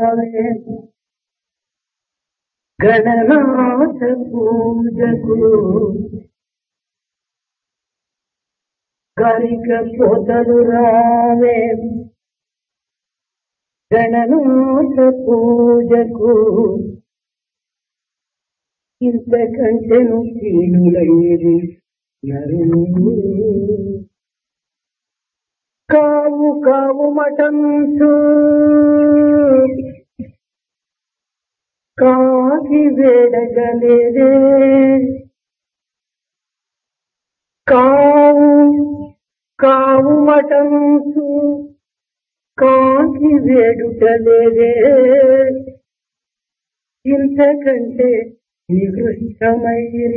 రావే గణనాథ పూజకు కరిక పోతలు రావే గణనాథ పూజకు ఇంతకంటెను కీనులయ్యేది నరులు కావు కావు మటంసు కాకి వేడగలేదే కావు కావు మటంసు కాకి వేడుటలేదే ఇంతకంటే నికృష్టమయ్యి